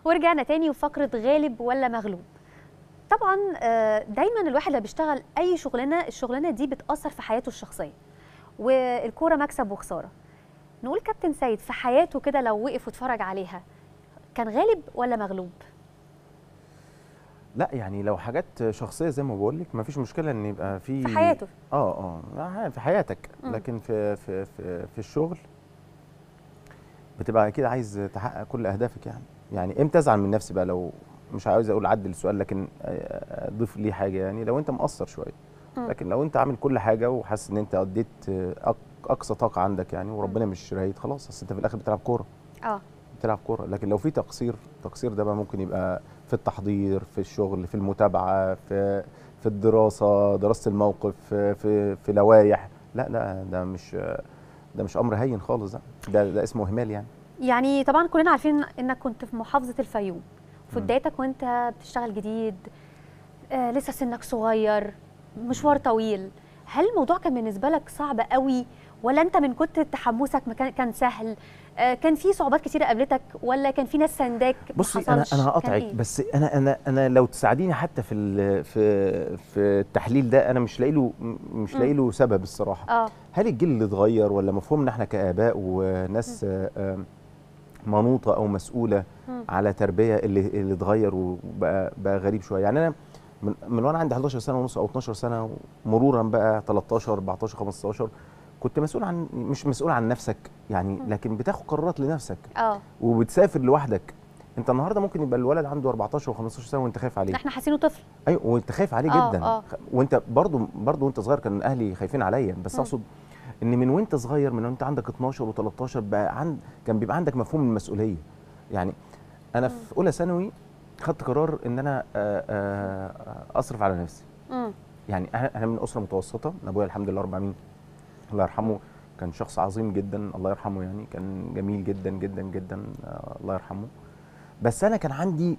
ورجعنا تاني وفقره غالب ولا مغلوب طبعا آه، دايما الواحد اللي بيشتغل اي شغلانه الشغلانه دي بتاثر في حياته الشخصيه والكوره مكسب وخساره نقول كابتن سيد في حياته كده لو وقف واتفرج عليها كان غالب ولا مغلوب لا يعني لو حاجات شخصيه زي ما بقول لك ما فيش مشكله ان يبقى في في حياته اه اه في حياتك مم. لكن في في في, في الشغل بتبقى اكيد عايز تحقق كل اهدافك يعني يعني امتى ازعل من نفسي بقى لو مش عاوز اقول عدل السؤال لكن آه، اضيف ليه حاجه يعني لو انت مقصر شويه مم. لكن لو انت عامل كل حاجه وحاسس ان انت اديت آه، أق- اقصى طاقه عندك يعني وربنا مش رايد خلاص اصل انت في الاخر بتلعب كوره اه بتلعب كوره لكن لو في تقصير التقصير ده بقى ممكن يبقى في التحضير في الشغل في المتابعه في في الدراسه دراسه الموقف في في, في لوائح لا لا ده مش ده مش امر هين خالص ده ده, ده اسمه اهمال يعني يعني طبعا كلنا عارفين انك كنت في محافظه الفيوم في مم. بدايتك وانت بتشتغل جديد آه لسه سنك صغير مشوار طويل هل الموضوع كان بالنسبه لك صعب قوي ولا انت من كتر تحمسك ما كان كان سهل آه كان في صعوبات كتيره قابلتك ولا كان في ناس سانداك ما بصي انا حصلش؟ انا كان هقطعك إيه؟ بس انا انا انا لو تساعديني حتى في ال- في في التحليل ده انا مش لاقي له مش مم. لاقي له سبب الصراحه اه هل الجيل اللي اتغير ولا مفهومنا احنا كآباء وناس آه، آه، منوطة أو مسؤولة مم. على تربية اللي اللي اتغير وبقى بقى غريب شوية يعني أنا من, من وأنا عندي 11 سنة ونص أو 12 سنة مرورا بقى 13 14 15 كنت مسؤول عن مش مسؤول عن نفسك يعني مم. لكن بتاخد قرارات لنفسك اه وبتسافر لوحدك انت النهارده ممكن يبقى الولد عنده 14 و15 سنه وانت خايف عليه احنا حاسينه طفل ايوه وانت خايف عليه آه، جدا آه. خ- وانت برضو برضو وانت صغير كان اهلي خايفين عليا بس مم. اقصد ان من وانت صغير من وانت عندك 12 و13 بقى عند كان بيبقى عندك مفهوم المسؤوليه يعني انا مم. في اولى ثانوي خدت قرار ان انا آه، آه، اصرف على نفسي مم. يعني احنا إحنا من اسره متوسطه ابويا الحمد لله رب العالمين الله يرحمه كان شخص عظيم جدا الله يرحمه يعني كان جميل جدا جدا جدا آه، الله يرحمه بس انا كان عندي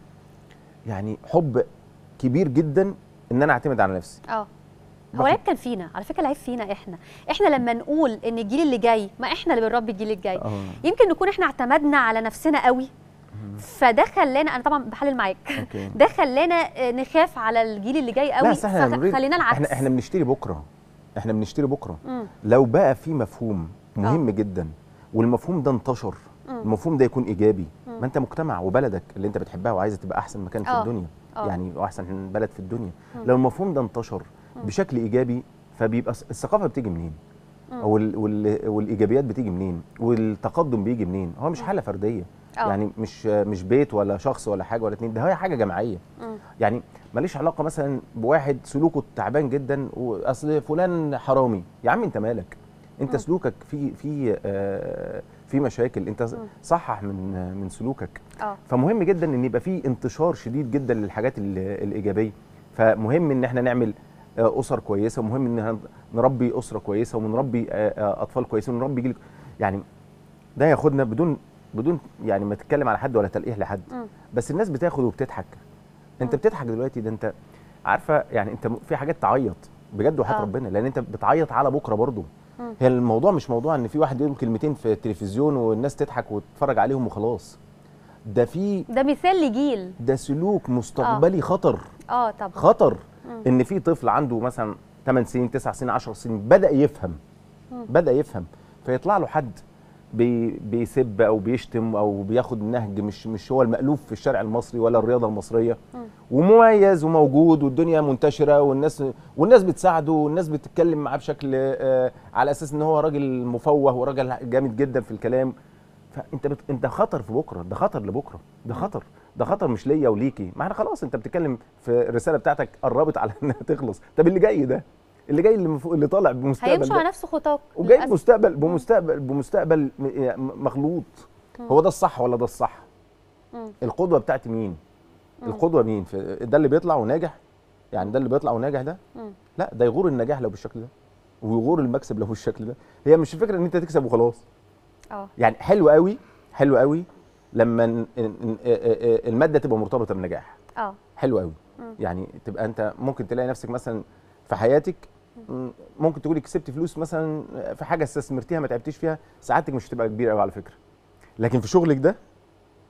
يعني حب كبير جدا ان انا اعتمد على نفسي اه هو باخد- العيب كان فينا على فكره العيب فينا احنا احنا لما نقول ان الجيل اللي جاي ما احنا اللي بنربي الجيل الجاي اه يمكن نكون احنا اعتمدنا على نفسنا قوي فده خلانا انا طبعا بحلل معاك اوكي ده خلانا آه، نخاف على الجيل اللي جاي قوي لا أصل احنا بنريد- فخلينا العكس احنا احنا بنشتري بكره احنا بنشتري بكره مم. لو بقى في مفهوم مهم جدا والمفهوم ده انتشر مم. المفهوم ده يكون ايجابي مم. ما انت مجتمع وبلدك اللي انت بتحبها وعايزه تبقى احسن مكان في آه. الدنيا آه. يعني واحسن بلد في الدنيا مم. لو المفهوم ده انتشر مم. بشكل ايجابي فبيبقى الس- الثقافه بتيجي منين مم. او ال وال والايجابيات بتيجي منين والتقدم بيجي منين هو مش مم. حاله فرديه آه. يعني مش مش بيت ولا شخص ولا حاجه ولا اتنين ده هي حاجه جماعيه مم. يعني ماليش علاقه مثلا بواحد سلوكه تعبان جدا واصل فلان حرامي يا عم انت مالك انت مم. سلوكك في في آه في مشاكل انت مم. صحح من من سلوكك اه فمهم جدا ان يبقى في انتشار شديد جدا للحاجات ال- الايجابيه فمهم ان احنا نعمل آه، اسر كويسه ومهم ان إحنا نربي اسره كويسه ونربي آه، آه، اطفال كويسين ونربي جيل يعني ده ياخدنا بدون بدون يعني ما تتكلم على حد ولا تلقيح لحد مم. بس الناس بتاخد وبتضحك انت مم. بتضحك دلوقتي ده انت عارفه يعني انت م- في حاجات تعيط بجد وحياه آه. ربنا لان انت بتعيط على بكره برضه مم. هي الموضوع مش موضوع ان في واحد يقول كلمتين في التلفزيون والناس تضحك وتتفرج عليهم وخلاص ده في ده مثال لجيل ده سلوك مستقبلي خطر اه طبعا خطر مم. ان في طفل عنده مثلا 8 سنين 9 سنين 10 سنين بدا يفهم مم. بدا يفهم فيطلع له حد بي بيسب او بيشتم او بياخد نهج مش مش هو المألوف في الشارع المصري ولا الرياضه المصريه مم. ومميز وموجود والدنيا منتشره والناس والناس بتساعده والناس بتتكلم معاه بشكل آه على اساس ان هو راجل مفوه وراجل جامد جدا في الكلام فانت بت... انت خطر في بكره ده خطر لبكره ده خطر ده خطر مش ليا وليكي ما احنا خلاص انت بتتكلم في الرساله بتاعتك قربت على انها تخلص طب اللي جاي ده اللي جاي اللي, مف... اللي طالع بمستقبل هيمشوا ده على نفس خطاك وجاي للأسف. بمستقبل بمستقبل بمستقبل م- م- مخلوط مم. هو ده الصح ولا ده الصح مم. القدوه بتاعتي مين مم. القدوه مين في ده اللي بيطلع وناجح يعني ده اللي بيطلع وناجح ده مم. لا ده يغور النجاح لو بالشكل ده ويغور المكسب لو بالشكل ده هي مش الفكره ان انت تكسب وخلاص اه يعني حلو قوي حلو قوي لما ن- ن- ن- الماده تبقى مرتبطه بالنجاح اه حلو قوي مم. يعني تبقى انت ممكن تلاقي نفسك مثلا في حياتك م- ممكن تقولي كسبت فلوس مثلا في حاجه استثمرتيها ما تعبتيش فيها سعادتك مش هتبقى كبيره قوي على فكره لكن في شغلك ده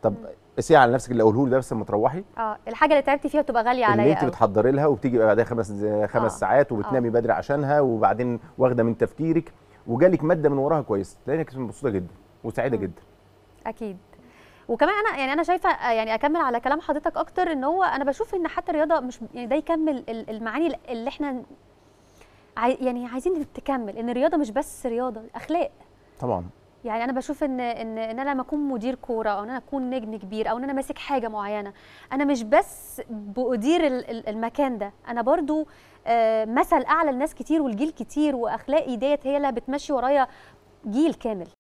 طب قسي على نفسك اللي اقوله ده بس لما تروحي اه الحاجه اللي تعبتي فيها بتبقى غاليه اللي عليا انت قوي. بتحضري لها وبتيجي بعدها خمس خمس آه. ساعات وبتنامي بدري عشانها وبعدين واخده من تفكيرك وجالك ماده من وراها كويس تلاقيك مبسوطه جدا وسعيده مم. جدا اكيد وكمان انا يعني انا شايفه آه، يعني اكمل على كلام حضرتك اكتر ان هو انا بشوف ان حتى الرياضه مش يعني ده يكمل ال- المعاني اللي احنا عاي يعني عايزين تكمل ان الرياضه مش بس رياضه اخلاق طبعا يعني انا بشوف ان ان ان انا لما اكون مدير كوره او ان انا اكون نجم كبير او ان انا ماسك حاجه معينه انا مش بس بادير ال- ال- المكان ده انا برضو آه، مثل اعلى لناس كتير والجيل كتير واخلاقي ديت هي اللي بتمشي ورايا جيل كامل